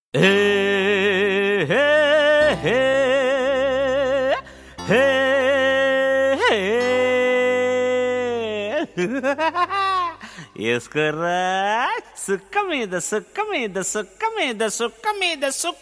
హే హే హే హే హే. వేసుకోరా సుక్క మీద సుక్క మీద సుక్క మీద సుక్క మీద సుక్క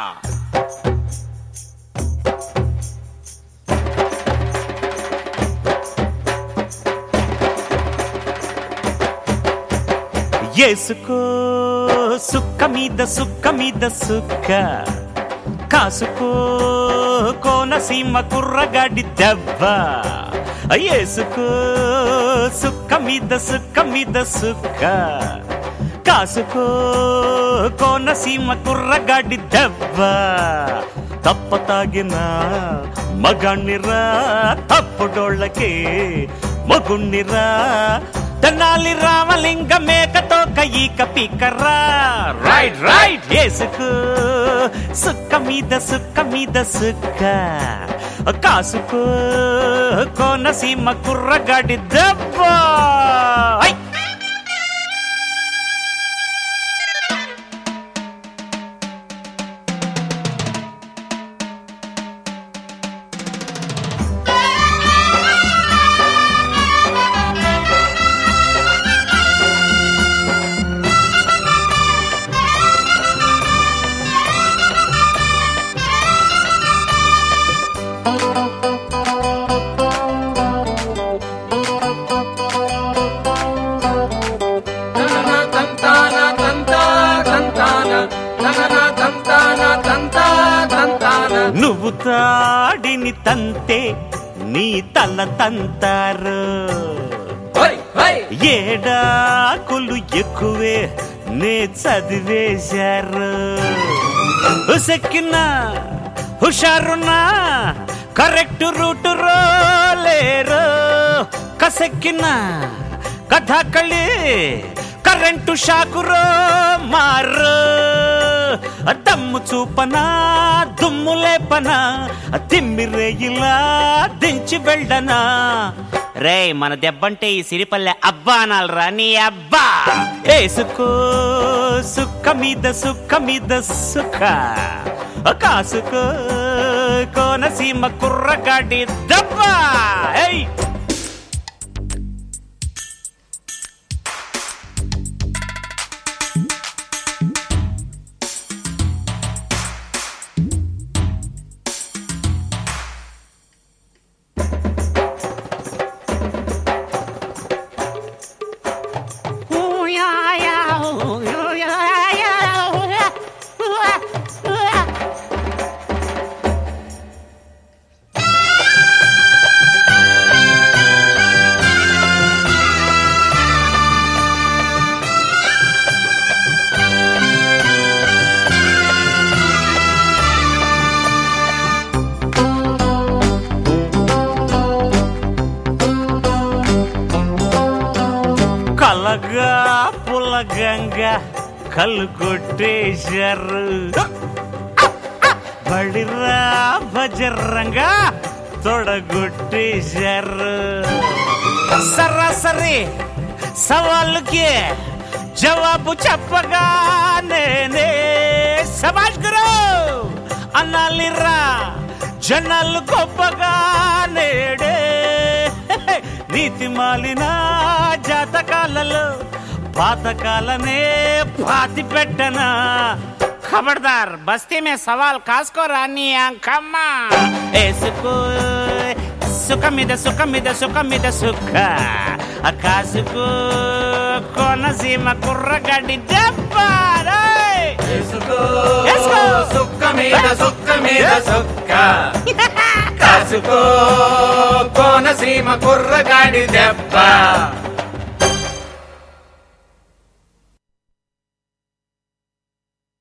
ఏసుకో సుక్క మీద సుక్క మీద సుక్క కాసుకో కోనసీమ కుర్రగాడి దెబ్బ ఏసుకో సుక్క మీద సుక్క మీద సుక్క కాసుకో కోనసీమ కుర్రగాడి దెబ్బ తప్ప తాగిన మగాణ్ణిరా తప్పుడోళ్ళకే మగుణ్ణిరా తెనాలి రామలింగ మేకతో కయ్యిక పీకర్రా రైట్ రైట్ ఏసుకు సుక్క మీద సుక్క మీద సుక్క కాసుకో కోనసీమ కుర్రగాడి దెబ్బ ఐ! నువ్వు తాడిని తంతే నీ తల తంతారు ఏడాకులు ఎక్కువే నే చదివేశారు ఉసెక్కిన హుషారున్నా కరెక్ట్ రూట్ రోలేరు కసెక్కిన కథకళి కరెంటు షాకురో మారు దమ్ము చూపనా దుమ్ము లేపనా తిమ్మిరేయిలా దించి వెళ్ళనా రే మన దెబ్బంటే ఈ సిరిపల్లె అబ్బా అనాలరా నీ అబ్బా ఏసుకో సుక్క మీద సుక్క మీద సుఖ కాసుకో కోనసీమ కుర్రగాడి దబ్బా ఏయ్ కలగా పులగంగా కళ్ళు కొట్టేశారు బడిరా బజరంగా తొడగొట్టేశారు సరాసరి సవాళ్ళకి జవాబు చెప్పగా నేనే సమాజ్ గురు అనాలిరా జనాలు గొప్పగా నేడే నీతి మాలిన జాతకాలలో పాతకాలనే పాతి పెట్టనా ఖబర్దార్ బస్తీ మే సవాల్ కాసుకోరా నీ అంకమ్మ ఏసుకో సుఖ మీద సుఖ మీద సుఖ మీద సుఖ కాసుకో కోనసీమ కుర్రగడ్డి దెబ్బ రేయ్. వేసుకో వేసుకో. సుక్క మీద సుక్క మీద సుక్క కాసుకో కోనసీమ కుర్రగాడి దెబ్బ